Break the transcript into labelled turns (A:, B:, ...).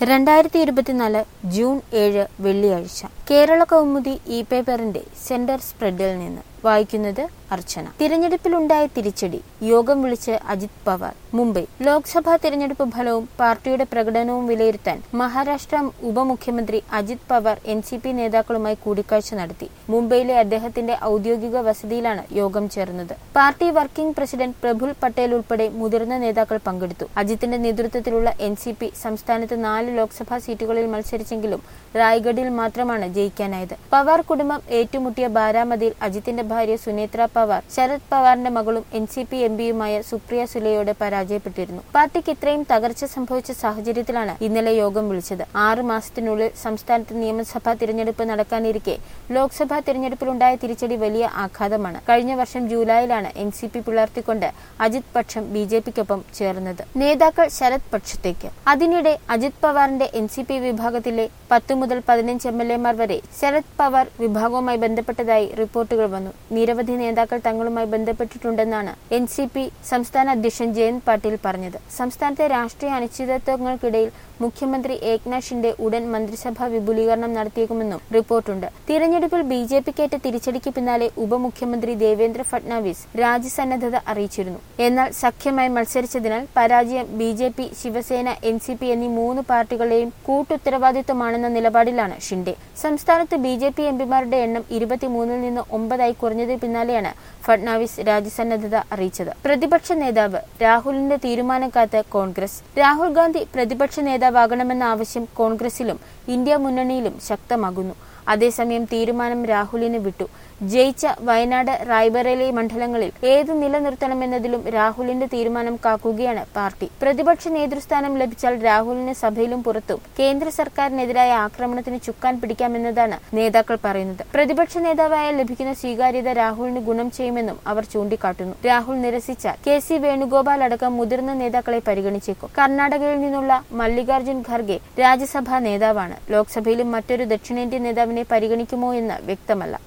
A: രണ്ടായിരത്തി ഇരുപത്തിനാല് ജൂൺ ഏഴ് വെള്ളിയാഴ്ച കേരള കൗമുദി ഇ പേപ്പറിന്റെ സെന്റർ സ്പ്രെഡിൽ നിന്ന് വായിക്കുന്നത് അർച്ചന തിരഞ്ഞെടുപ്പിലുണ്ടായ തിരിച്ചടി യോഗം വിളിച്ച് അജിത് പവാർ മുംബൈ ലോക്സഭാ തിരഞ്ഞെടുപ്പ് ഫലവും പാർട്ടിയുടെ പ്രകടനവും വിലയിരുത്താൻ മഹാരാഷ്ട്ര ഉപമുഖ്യമന്ത്രി Ajit Pawar N C P നേതാക്കളുമായി കൂടിക്കാഴ്ച നടത്തി മുംബൈയിലെ അദ്ദേഹത്തിന്റെ ഔദ്യോഗിക വസതിയിലാണ് യോഗം ചേർന്നത് party working president Praful Patel ഉൾപ്പെടെ മുതിർന്ന നേതാക്കൾ പങ്കെടുത്തു അജിത്തിന്റെ നേതൃത്വത്തിലുള്ള എൻ സി പി സംസ്ഥാനത്ത് നാല് ലോക്സഭാ സീറ്റുകളിൽ മത്സരിച്ചെങ്കിലും റായ്ഗഡിൽ മാത്രമാണ് ജയിക്കാനായത് പവാർ കുടുംബം ഏറ്റുമുട്ടിയ ബാരാമതിയിൽ അജിത്തിന്റെ ഭാര്യ സുനേത്ര പവാർ ശരത് പവാറിന്റെ മകളും എൻ സി പി എം പിയുമായ സുപ്രിയ സുലയോട് പരാജയപ്പെട്ടിരുന്നു പാർട്ടിക്ക് ഇത്രയും തകർച്ച സംഭവിച്ച സാഹചര്യത്തിലാണ് ഇന്നലെ യോഗം വിളിച്ചത് ആറ് മാസത്തിനുള്ളിൽ സംസ്ഥാനത്ത് നിയമസഭാ തിരഞ്ഞെടുപ്പ് നടക്കാനിരിക്കെ ലോക്സഭാ തിരഞ്ഞെടുപ്പിലുണ്ടായ തിരിച്ചടി വലിയ ആഘാതമാണ് കഴിഞ്ഞ വർഷം ജൂലൈയിലാണ് എൻ സി പി പുലർത്തിക്കൊണ്ട് അജിത് പക്ഷം ബി ജെ പിക്കൊപ്പം ചേർന്നത് നേതാക്കൾ ശരത് പക്ഷത്തേക്ക് അതിനിടെ അജിത് പവാറിന്റെ എൻ സി പി വിഭാഗത്തിലെ പത്ത് മുതൽ പതിനഞ്ച് എം എൽ എമാർ വരെ ശരത് പവാർ വിഭാഗവുമായി ബന്ധപ്പെട്ടതായി റിപ്പോർട്ടുകൾ വന്നു നിരവധി നേതാക്കൾ തങ്ങളുമായി ബന്ധപ്പെട്ടിട്ടുണ്ടെന്നാണ് എൻ സി പി സംസ്ഥാന അധ്യക്ഷൻ ജയന്ത് പാട്ടീൽ പറഞ്ഞത് സംസ്ഥാനത്തെ രാഷ്ട്രീയ അനിശ്ചിതത്വങ്ങൾക്കിടയിൽ മുഖ്യമന്ത്രി ഏക്നാഥ് ഷിൻഡെ ഉടൻ മന്ത്രിസഭാ വിപുലീകരണം നടത്തിയേക്കുമെന്നും റിപ്പോർട്ടുണ്ട് തിരഞ്ഞെടുപ്പിൽ ബി ജെ പിക്കേറ്റ തിരിച്ചടിക്ക് പിന്നാലെ ഉപമുഖ്യമന്ത്രി ദേവേന്ദ്ര ഫട്നാവിസ് രാജ്യസന്നദ്ധത അറിയിച്ചിരുന്നു എന്നാൽ സഖ്യമായി മത്സരിച്ചതിനാൽ പരാജയം B J P Shiv Sena N C P എന്നീ മൂന്ന് പാർട്ടികളെയും കൂട്ടുത്തരവാദിത്വമാണെന്ന നിലപാടിലാണ് ഷിൻഡെ സംസ്ഥാനത്ത് ബി ജെ പി എംപിമാരുടെ എണ്ണം ഇരുപത്തിമൂന്നിൽ നിന്ന് ഒമ്പതായി കുറഞ്ഞതിന് പിന്നാലെയാണ് ഫട്നാവിസ് രാജ്യസന്നദ്ധത അറിയിച്ചത് പ്രതിപക്ഷ നേതാവ് രാഹുലിന്റെ തീരുമാനം കാത്ത് കോൺഗ്രസ് രാഹുൽ ഗാന്ധി പ്രതിപക്ഷ നേതാവാകണമെന്ന ആവശ്യം കോൺഗ്രസിലും ഇന്ത്യ മുന്നണിയിലും ശക്തമാകുന്നു അതേസമയം തീരുമാനം രാഹുലിന് വിട്ടു ജയിച്ച വയനാട് റായ്ബറേലി മണ്ഡലങ്ങളിൽ ഏത് നിലനിർത്തണമെന്നതിലും രാഹുലിന്റെ തീരുമാനം കാക്കുകയാണ് പാർട്ടി പ്രതിപക്ഷ നേതൃസ്ഥാനം ലഭിച്ചാൽ രാഹുലിന് സഭയിലും പുറത്തും കേന്ദ്ര സർക്കാരിനെതിരായ ആക്രമണത്തിന് ചുക്കാൻ പിടിക്കാമെന്നതാണ് നേതാക്കൾ പറയുന്നത് പ്രതിപക്ഷ നേതാവായ ലഭിക്കുന്ന സ്വീകാര്യത രാഹുലിന് ഗുണം ചെയ്യുമെന്നും അവർ ചൂണ്ടിക്കാട്ടുന്നു രാഹുൽ നിരസിച്ചാൽ കെ സി വേണുഗോപാൽ അടക്കം മുതിർന്ന നേതാക്കളെ പരിഗണിച്ചേക്കും കർണാടകയിൽ നിന്നുള്ള മല്ലികാർജുൻ ഖർഗെ രാജ്യസഭാ നേതാവാണ് ലോക്സഭയിലും മറ്റൊരു ദക്ഷിണേന്ത്യൻ നേതാവിനെ പരിഗണിക്കുമോ എന്ന് വ്യക്തമല്ല